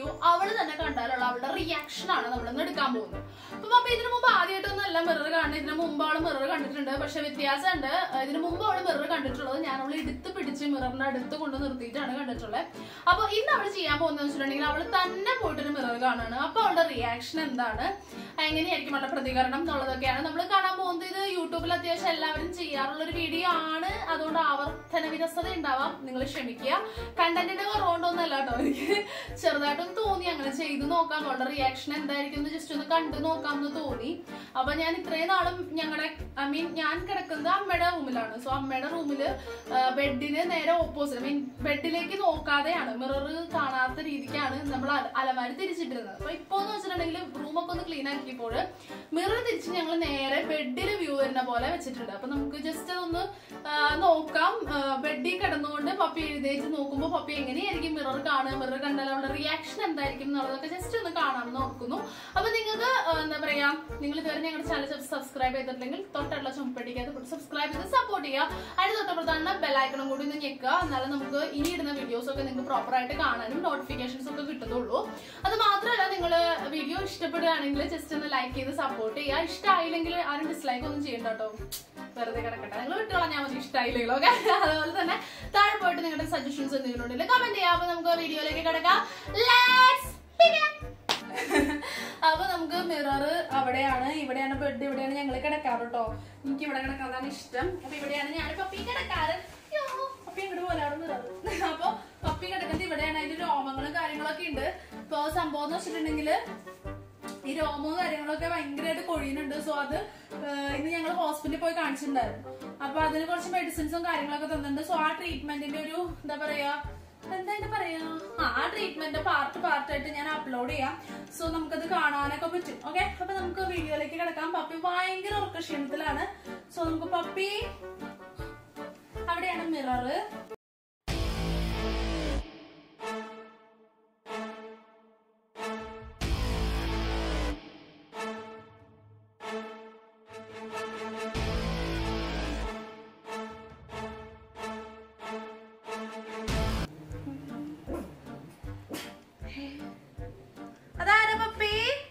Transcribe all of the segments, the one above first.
Video അവള് തന്നെ കണ്ടാലുള്ള അവളുടെ റിയാക്ഷൻ ആണ് നമ്മൾ ഇന്ന് എടുക്കാൻ പോകുന്നത് അപ്പൊ പപ്പ ഇതിനു മുമ്പ് ആദ്യമായിട്ടൊന്നും അല്ല മിറർ കാണുന്നത് ഇതിനു മുമ്പ് അവള് മിറർ കണ്ടിട്ടുണ്ട് പക്ഷെ വ്യത്യാസമുണ്ട് ഇതിനു മുമ്പ് അവള് മിറർ കണ്ടിട്ടുള്ളത് ഞാൻ അവളെ എടുത്ത് പിടിച്ച് മിററിന്റെ അടുത്ത് കൊണ്ട് നിർത്തിയിട്ടാണ് കണ്ടിട്ടുള്ളത് അപ്പൊ ഇന്ന് അവള് ചെയ്യാൻ പോകുന്നത് വെച്ചിട്ടുണ്ടെങ്കിൽ അവള് തന്നെ പോയിട്ടൊരു മിറർ കാണുകയാണ് അപ്പൊ അവളുടെ റിയാക്ഷൻ എന്താണ് എങ്ങനെയായിരിക്കും അവളുടെ പ്രതികരണം എന്നുള്ളതൊക്കെയാണ് നമ്മൾ കാണാൻ പോകുന്നത് ഇത് യൂട്യൂബിൽ അത്യാവശ്യം എല്ലാവരും ചെയ്യാറുള്ള ഒരു വീഡിയോ ആണ് അതുകൊണ്ട് ആവർത്തന വിരസത ഉണ്ടാവാം നിങ്ങൾ ക്ഷമിക്കുക കണ്ടന്റിന്റെ കുറവുണ്ടോന്നല്ല കേട്ടോ എനിക്ക് ചെറുതായിട്ടൊന്ന് തോന്നി അങ്ങനെ ചെയ്തു നോക്കാം അവളുടെ റിയാക്ഷൻ എന്തായിരിക്കും എന്ന് ജസ്റ്റ് ഒന്ന് കണ്ടു നോക്കാം എന്ന് തോന്നി അപ്പൊ ഞാൻ ഇത്രയും നാളും ഞങ്ങളുടെ ഐ മീൻ ഞാൻ കിടക്കുന്നത് അമ്മയുടെ റൂമിലാണ് സോ അമ്മയുടെ റൂമില് ബെഡിന് നേരെ ഓപ്പോസിറ്റ് ഐ മീൻ ബെഡിലേക്ക് നോക്കാതെയാണ് മിറർ കാണാത്ത രീതിക്കാണ് നമ്മൾ അല- അലമാരി തിരിച്ചിട്ടിരുന്നത് അപ്പൊ ഇപ്പൊ എന്ന് വെച്ചിട്ടുണ്ടെങ്കിൽ റൂമൊക്കെ ഒന്ന് ക്ലീൻ ആക്കിയപ്പോൾ മിറർ തിരിച്ച് ഞങ്ങൾ നേരെ ബെഡിൽ വ്യൂ വരുന്ന പോലെ വെച്ചിട്ടുണ്ട് അപ്പൊ നമുക്ക് ജസ്റ്റ് അതൊന്ന് ആ, നോക്കാം ബെഡിൽ കിടന്നുകൊണ്ട് പപ്പി എഴുന്നേറ്റ് നോക്കുമ്പോൾ പപ്പി എങ്ങനെയായിരിക്കും മിറർ കാണുക മിറർ കണ്ടാൽ അവളുടെ റിയാക്ഷൻ എന്തായിരിക്കും എന്നുള്ളതൊക്കെ ജസ്റ്റ് ഒന്ന് കാണാമെന്ന് ഓർക്കുന്നു അപ്പൊ നിങ്ങൾക്ക് ആ, എന്താ പറയാ നിങ്ങൾ ഇതുവരെ ഞങ്ങളുടെ ചാനൽ സബ്സ്ക്രൈബ് ചെയ്തിട്ടില്ലെങ്കിൽ തൊട്ടുള്ള ചുമപ്പടിക്കകത്ത് സബ്സ്ക്രൈബ് ചെയ്ത് സപ്പോർട്ട് ചെയ്യുക അതിന് തൊട്ടപ്പുറത്താണ് ബെല്ലൈക്കണം കൂടി ഒന്ന് ഞെക്കുക എന്നാലും നമുക്ക് ഇനി ഇടുന്ന വീഡിയോസ് ഒക്കെ നിങ്ങൾക്ക് പ്രോപ്പർ ആയിട്ട് കാണാനും നോട്ടിഫിക്കേഷൻസ് ഒക്കെ കിട്ടത്തുള്ളൂ അത് മാത്രമല്ല നിങ്ങൾ വീഡിയോ ഇഷ്ടപ്പെടുകയാണെങ്കിൽ ജസ്റ്റ് ഒന്ന് ലൈക്ക് ചെയ്ത് സപ്പോർട്ട് ചെയ്യുക ഇഷ്ടമായില്ലെങ്കിൽ ആരും ഡിസ്ലൈക്ക് ഒന്നും ചെയ്യണ്ട കേട്ടോ വെറുതെ കിടക്കട്ടെ നിങ്ങൾ വിട്ടോളാം ഞാൻ മതി ഇഷ്ടമായില്ലെങ്കിൽ ഓക്കെ അതുപോലെ തന്നെ താഴെ പോയിട്ട് നിങ്ങളുടെ സജഷൻസ് എന്തെങ്കിലും ഉണ്ടെങ്കിൽ കമന്റ് ചെയ്യാം അപ്പൊ നമുക്ക് വീഡിയോയിലേക്ക് കിടക്കാം ലെറ്റ്സ് അപ്പൊ നമുക്ക് മിറർ അവിടെയാണ് ഇവിടെയാണ് ബെഡ് ഇവിടെയാണ് ഞങ്ങൾ കിടക്കാറ് കേട്ടോ എനിക്ക് ഇവിടെ കിടക്കാനാണ് ഇഷ്ടം അപ്പൊ ഇവിടെയാണ് ഞാൻ പപ്പി കിടക്കാറ് യ്യോ, പപ്പി ഇങ്ങോട്ട് പോലെ അവിടെ മിറർ അപ്പൊ പപ്പി കിടക്കുന്നത് ഇവിടെയാണ് അതിന്റെ രോമങ്ങളും കാര്യങ്ങളൊക്കെ ഉണ്ട് ഇപ്പൊ സംഭവം എന്ന് വെച്ചിട്ടുണ്ടെങ്കിൽ ഈ രോമവും കാര്യങ്ങളൊക്കെ ഭയങ്കരമായിട്ട് കൊഴിയുന്നുണ്ട് സോ അത് ഏഹ്, ഇന്ന് ഞങ്ങൾ ഹോസ്പിറ്റലിൽ പോയി കാണിച്ചിട്ടുണ്ടായിരുന്നു അപ്പൊ അതിന് കുറച്ച് മെഡിസിൻസും കാര്യങ്ങളൊക്കെ തന്നിട്ടുണ്ട് സോ ആ ട്രീറ്റ്മെന്റിന്റെ ഒരു എന്താ പറയാ എന്താ അതിന്റെ പറയാ ആ ആ ട്രീറ്റ്മെന്റ് പാർട്ട് പാർട്ടായിട്ട് ഞാൻ അപ്ലോഡ് ചെയ്യാം സോ നമുക്കത് കാണാനൊക്കെ പറ്റും ഓക്കെ അപ്പൊ നമുക്ക് വീഡിയോയിലേക്ക് കിടക്കാം പപ്പി ഭയങ്കര ഉറക്കക്ഷീണത്തിലാണ് സോ നമുക്ക് പപ്പി അവിടെയാണ് മിറർ അതാരാ പപ്പി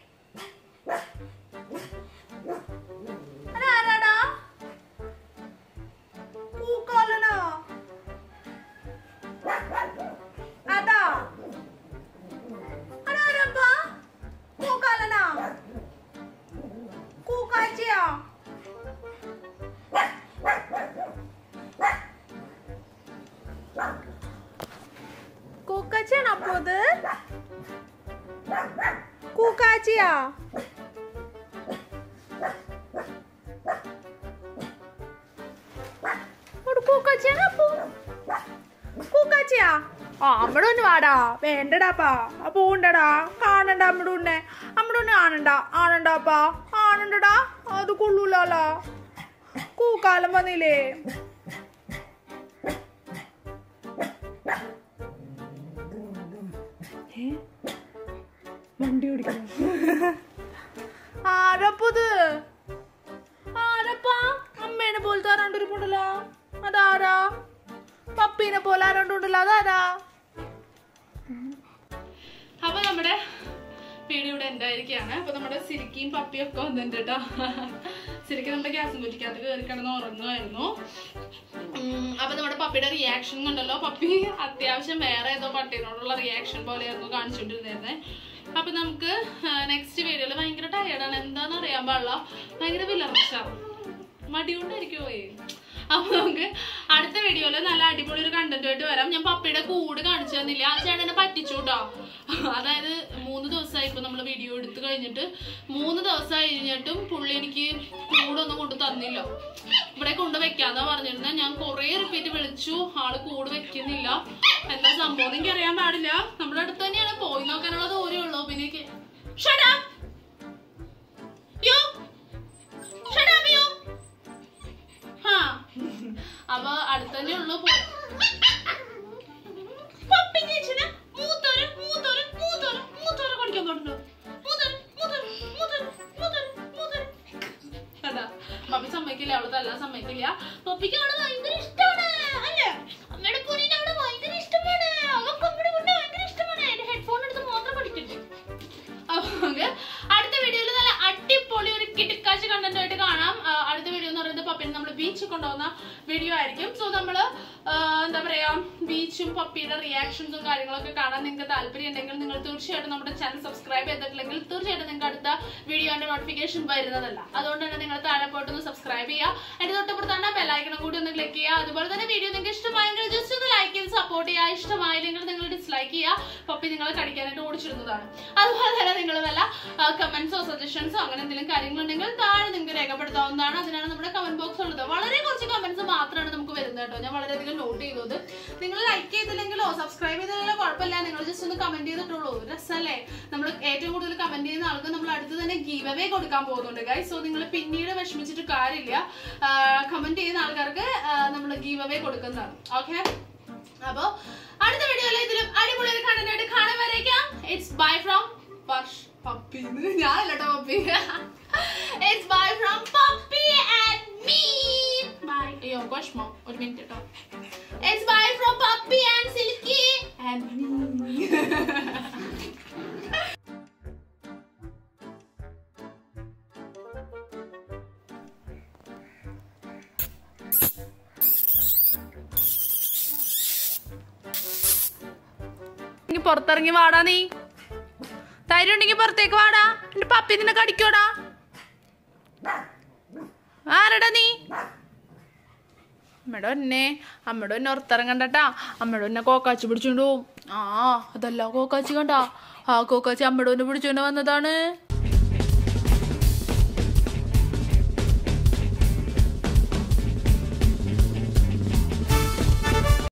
അതാരാടാ പൂക്കോലനോ അതാ അതാരപ്പ പൂക്കാലനാ കൂക്കാച്ചിയാ കൂക്കാച്ചിയാണോ അപ്പോ ഇത് കൂക്കാച്ചിയാ ഒരു കൂക്കാച്ചിയാണോ അപ്പോ കൂക്കാച്ചിയാ ആ അമ്മടെ ഒന്ന് വാടാ വേണ്ടടാപ്പാ അപ്പൊ ഉണ്ടടാ കാണണ്ട അമ്മടെ ഉണ്ണെ അമ്മടെ ഉണ്ണെ ആണണ്ട ആണണ്ടാപ്പാ ആണണ്ടടാ അത് കൊള്ളൂലോ കൂക്കാലം വന്നില്ലേ വണ്ടി ഓടിക്കണം ആരപ്പത് ആരപ്പാ അമ്മേനെ പോലത്തെ ആരാണ്ടിരിപ്പുണ്ടല്ലോ അതാരാ പപ്പീനെ പോലെ ആരാണ്ടുണ്ടല്ലോ അതാരാ അപ്പൊ നമ്മുടെ വീഡിയോ ഇവിടെ എന്തായിരിക്കാണ് അപ്പൊ നമ്മുടെ സിരിക്കിയും പപ്പിയും ഒക്കെ വന്നിട്ടുണ്ട് കേട്ടോ സിരിക്ക് നമ്മുടെ ഗ്യാസും കുറ്റിക്കകത്ത് കയറി കിടന്ന് ഉറങ്ങുമായിരുന്നു ഉം, അപ്പൊ നമ്മുടെ പപ്പിയുടെ റിയാക്ഷൻ കണ്ടല്ലോ പപ്പി അത്യാവശ്യം വേറെ ഏതോ പട്ടീനോടുള്ള റിയാക്ഷൻ പോലെയായിരുന്നു കാണിച്ചുകൊണ്ടിരുന്നത് അപ്പൊ നമുക്ക് നെക്സ്റ്റ് വീഡിയോയിൽ ഭയങ്കര ടയർഡാണ് എന്താന്ന് അറിയാൻ പാടില്ല ഭയങ്കര വിലർച്ച മടികൊണ്ടായിരിക്കുമോ അപ്പൊ നമുക്ക് അടുത്ത വീഡിയോയില് നല്ല അടിപൊളി ഒരു കണ്ടന്റ് ആയിട്ട് വരാം ഞാൻ പപ്പയുടെ കൂട് കാണിച്ചു തന്നില്ല ആ ചേട്ടനെ പറ്റിച്ചു കേട്ടോ അതായത് മൂന്ന് ദിവസമായി ഇപ്പൊ നമ്മൾ വീഡിയോ എടുത്തു കഴിഞ്ഞിട്ട് മൂന്ന് ദിവസം കഴിഞ്ഞിട്ടും പുള്ളി എനിക്ക് കൂടൊന്നും കൊണ്ട് തന്നില്ല ഇവിടെ കൊണ്ട് വെക്കാന്നാ പറഞ്ഞിരുന്നത് ഞാൻ കുറെ റിപ്പീറ്റ് വിളിച്ചു ആള് കൂട് വെക്കുന്നില്ല എന്താ സംഭവം എനിക്ക് അറിയാൻ പാടില്ല നമ്മുടെ അടുത്ത് തന്നെയാണ് പോയി നോക്കാനുള്ള ദൂരേ ഉള്ളൂ പിന്നെ എനിക്ക്- Shut up! You! Shut up, you! ഹാ. അപ്പൊ അടുത്തന്നെ ഉള്ളു പോ- പപ്പി ചേച്ചിനെ മൂത്തോര് മൂത്തോര് മൂത്തോര് മൂത്തോര് കടിക്കാൻ പാടുണ്ടോ മൂത്തോര് മൂത്തോര് മൂത്തോര് മൂത്തോര് മൂത്തോര് അതാ പപ്പി സമ്മതിക്കില്ല അവള് തല്ലാൻ സമ്മതിക്കില്ല പപ്പിക്ക് അവള് ഭയങ്കര ഇഷ്ടമാണ് അല്ലേ അമ്മയുടെ കുഞ്ഞിനെ അവള് ഭയങ്കര ഇഷ്ടമാണ് അവൾക്ക് അമ്മയുടെ കുഞ്ഞിനെ ഭയങ്കര ഇഷ്ടമാണ് എന്റെ ഹെഡ്ഫോൺ എടുത്ത് മാത്രം പഠിക്കും ബീച്ചിൽ കൊണ്ടുപോകുന്ന വീഡിയോ ആയിരിക്കും സോ നമ്മള് ആ, എന്താ പറയാ ബീച്ചും പപ്പിയുടെ റിയാക്ഷൻസും കാര്യങ്ങളൊക്കെ കാണാൻ നിങ്ങൾക്ക് താല്പര്യം ഉണ്ടെങ്കിൽ നിങ്ങൾ തീർച്ചയായിട്ടും നമ്മുടെ ചാനൽ സബ്സ്ക്രൈബ് ചെയ്തിട്ടില്ലെങ്കിൽ തീർച്ചയായിട്ടും നിങ്ങൾക്ക് അടുത്ത വീഡിയോന്റെ നോട്ടിഫിക്കേഷൻ വരുന്നതല്ല അതുകൊണ്ട് തന്നെ നിങ്ങൾ താഴെ പോയിട്ടൊന്ന് സബ്സ്ക്രൈബ് ചെയ്യുക അതിന്റെ തൊട്ടപ്പുറത്താണ് ബെല്ലൈക്കണം കൂടി ഒന്ന് ക്ലിക്ക് ചെയ്യുക അതുപോലെ തന്നെ വീഡിയോ നിങ്ങൾക്ക് ഇഷ്ടമായെങ്കിൽ ജസ്റ്റ് ഒന്ന് ലൈക്ക് ചെയ്ത് സപ്പോർട്ട് ചെയ്യുക ഇഷ്ടമായില്ലെങ്കിൽ നിങ്ങൾ ഡിസ്ലൈക്ക് ചെയ്യുക പപ്പി നിങ്ങളെ കടിക്കാനായിട്ട് ഓടിച്ചിരുന്നതാണ് അതുപോലെ തന്നെ നിങ്ങൾ വല്ല കമന്റ്സോ സജഷൻസോ അങ്ങനെ എന്തെങ്കിലും കാര്യങ്ങളുണ്ടെങ്കിൽ താഴെ നിങ്ങൾക്ക് രേഖപ്പെടുത്താവുന്നതാണ് അതിനാണ് നമ്മുടെ കമന്റ് ബോക്സ് ഉള്ളത് വളരെ കുറച്ച് കമന്റ്സ് മാത്രമാണ് നമുക്ക് വരുന്നത് കേട്ടോ ഞാൻ വളരെയധികം നോട്ട് ചെയ്തത് നിങ്ങൾ ലൈക്ക് ചെയ്തില്ലെങ്കിലോ സബ്സ്ക്രൈബ് ചെയ്തില്ലെങ്കിലോ കുഴപ്പമില്ല നിങ്ങൾ ജസ്റ്റ് ഒന്ന് കമന്റ് ചെയ്തിട്ടുള്ളൂ രസമല്ലേ നമ്മൾ ഏറ്റവും കൂടുതൽ കമന്റ് ചെയ്യുന്ന ആൾക്ക് നമ്മൾ അടുത്ത് തന്നെ ഗീവ് അവേ കൊടുക്കാൻ പോകുന്നുണ്ട് ഗൈസ് സോ നിങ്ങൾ പിന്നീട് വിഷമിച്ചിട്ട് കാര്യമില്ല കമന്റ് ചെയ്യുന്ന ആൾക്കാർക്ക് നമ്മൾ ഗീവ് അവേ കൊടുക്കുന്നതാണ് ഓക്കെ അപ്പോ അടുത്ത വീഡിയോയിൽ ഇതിലും അടിപൊളി ഒരു കണ്ടന്റ് കാണാൻ വരേക്കാം it's bye from Varsh puppy ഞാനല്ലോ puppy it's bye from puppy and me bye അയ്യോ വിഷമം ഒരു മിനിറ്റ് കേട്ടോ it's bye from puppy and silky and me പുറത്തിറങ്ങി വാടാ നീ ധൈര്യം ഉണ്ടെങ്കിൽ പുറത്തേക്ക് വാടാ എന്റെ പപ്പി നിന്നെ കടിക്കോടാ ആരടാ നീ അമ്മയുടെ ഒന്നെ അമ്മയുടെ ഒന്നെ പുറത്തിറങ്ങണ്ടട്ടാ അമ്മയുടെ ഒന്നെ കോക്കാച്ചി പിടിച്ചോണ്ട് പോവും ആ അതല്ല കോക്കാച്ചി കണ്ടാ ആ കോക്കാച്ചി അമ്മയുടെ ഒന്നെ പിടിച്ചോണ്ട് വന്നതാണ്